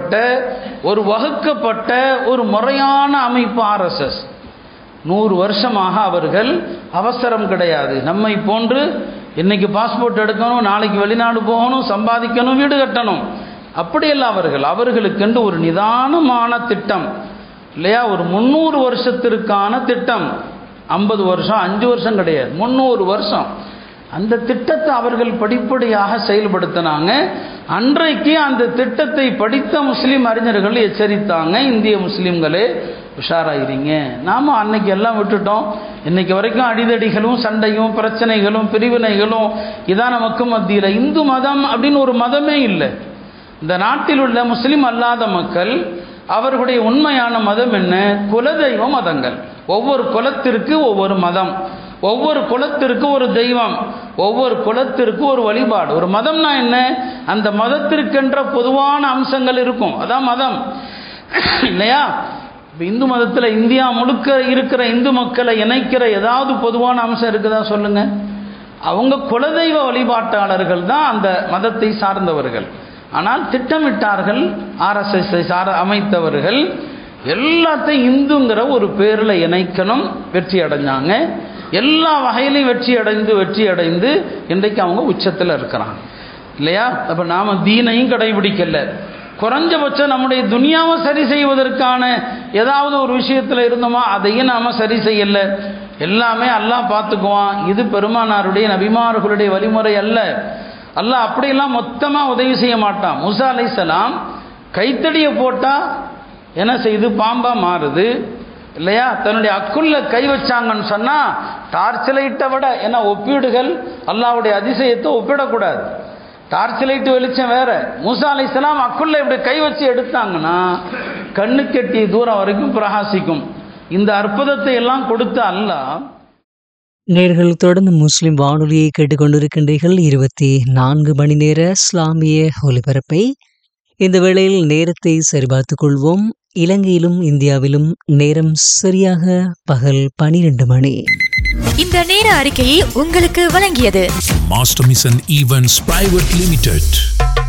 செய்யப்பட்ட ஒரு வகுக்கப்பட்ட ஒரு முறையான அமைப்பு ஆர்எஸ்எஸ் நூறு வருஷமாக அவர்கள் அவசரம் கிடையாது நம்மை போன்று இன்னைக்கு பாஸ்போர்ட் எடுக்கணும் நாளைக்கு வெளிநாடு போகணும் சம்பாதிக்கணும் வீடு கட்டணும் அப்படியல்ல அவர்கள் அவர்களுக்கென்று ஒரு நிதானமான திட்டம் இல்லையா ஒரு முந்நூறு வருஷத்திற்கான திட்டம் ஐம்பது வருஷம் அஞ்சு வருஷம் கிடையாது முந்நூறு வருஷம் அந்த திட்டத்தை அவர்கள் படிப்படியாக செயல்படுத்தினாங்க அன்றைக்கு அந்த திட்டத்தை படித்த முஸ்லீம் அறிஞர்கள் எச்சரித்தாங்க இந்திய முஸ்லீம்களே உஷாராயிருங்க நாம அன்னைக்கு எல்லாம் விட்டுட்டோம் இன்னைக்கு வரைக்கும் அடிதடிகளும் சண்டையும் பிரச்சனைகளும் பிரிவினைகளும் இதான் நமக்கு மத்தியில் இந்து மதம் அப்படின்னு ஒரு மதமே இல்லை இந்த நாட்டில் உள்ள முஸ்லீம் அல்லாத மக்கள் அவர்களுடைய உண்மையான மதம் என்ன குலதெய்வ மதங்கள் ஒவ்வொரு குலத்திற்கு ஒவ்வொரு மதம் ஒவ்வொரு குலத்திற்கு ஒரு தெய்வம் ஒவ்வொரு குலத்திற்கு ஒரு வழிபாடு ஒரு மதம்னா என்ன அந்த மதத்திற்கென்ற பொதுவான அம்சங்கள் இருக்கும் அதான் மதம் இல்லையா இப்போ இந்து மதத்தில் இந்தியா முழுக்க இருக்கிற இந்து மக்களை இணைக்கிற ஏதாவது பொதுவான அம்சம் இருக்குதா சொல்லுங்க அவங்க குலதெய்வ வழிபாட்டாளர்கள் தான் அந்த மதத்தை சார்ந்தவர்கள் ஆனால் திட்டமிட்டார்கள் ஆர்எஸ்எஸ்ஐ சார அமைத்தவர்கள் எல்லாத்தையும் இந்துங்கிற ஒரு பேரில் இணைக்கணும் வெற்றி அடைஞ்சாங்க எல்லா வகையிலையும் வெற்றி அடைந்து வெற்றி அடைந்து இன்றைக்கு அவங்க உச்சத்தில் இருக்கிறாங்க இல்லையா அப்போ நாம் தீனையும் கடைபிடிக்கல குறைஞ்சபட்சம் நம்முடைய துனியாவை சரி செய்வதற்கான ஏதாவது ஒரு விஷயத்தில் இருந்தோமா அதையும் நாம் சரி செய்யலை எல்லாமே அல்லாஹ் பார்த்துக்குவான் இது பெருமானாருடைய நபிமார்களுடைய வழிமுறை அல்ல அல்லாஹ் அப்படியெல்லாம் மொத்தமாக உதவி செய்ய மாட்டான் முசா அலைசலாம் கைத்தடியை போட்டால் என்ன செய்யுது பாம்பா மாறுது இல்லையா தன்னுடைய அக்குள்ள கை வச்சாங்கன்னு சொன்னால் டார்ச் லைட்டை விட ஏன்னா ஒப்பீடுகள் அல்லாவுடைய அதிசயத்தை ஒப்பிடக்கூடாது டார்ச் லைட்டு வெளிச்சம் வேற மூசா அலைசலாம் அக்குள்ள இப்படி கை வச்சு எடுத்தாங்கன்னா கண்ணு கெட்டிய தூரம் வரைக்கும் பிரகாசிக்கும் இந்த அற்புதத்தை எல்லாம் கொடுத்த அல்லாஹ் நேர்கள் தொடர்ந்து முஸ்லிம் வானொலியை கேட்டுக்கொண்டிருக்கின்றீர்கள் இருபத்தி நான்கு மணி நேர இஸ்லாமிய ஒலிபரப்பை இந்த வேளையில் நேரத்தை சரிபார்த்துக் கொள்வோம் இலங்கையிலும் இந்தியாவிலும் நேரம் சரியாக பகல் பனிரெண்டு மணி இந்த நேர அறிக்கையை உங்களுக்கு வழங்கியது Master Mission Events Private Limited.